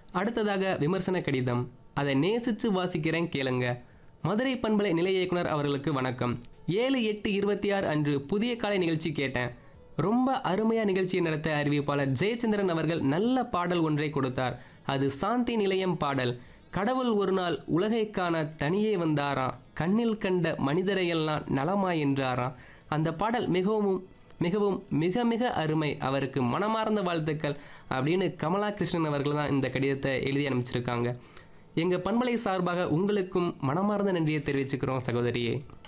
அடுத்ததாக விமர்சன கடிதம் அதை நேசிச்சு வாசிக்கிறேன் கேளுங்க மதுரை பண்பலை நிலைய இயக்குனர் அவர்களுக்கு வணக்கம் ஏழு எட்டு இருபத்தி ஆறு அன்று புதிய காலை நிகழ்ச்சி கேட்டேன் ரொம்ப அருமையா நிகழ்ச்சியை நடத்த அறிவிப்பாளர் ஜெயச்சந்திரன் அவர்கள் நல்ல பாடல் ஒன்றை கொடுத்தார் அது சாந்தி நிலையம் பாடல் கடவுள் ஒரு நாள் உலகை காண தனியே வந்தாராம் கண்ணில் கண்ட மனிதரையெல்லாம் நலமா என்றாராம் அந்த பாடல் மிகவும் மிகவும் மிக மிக அருமை அவருக்கு மனமார்ந்த வாழ்த்துக்கள் அப்படின்னு கமலா கிருஷ்ணன் அவர்கள் தான் இந்த கடிதத்தை எழுதி அனுப்பிச்சிருக்காங்க எங்கள் பண்பலை சார்பாக உங்களுக்கும் மனமார்ந்த நன்றியை தெரிவிச்சுக்கிறோம் சகோதரியே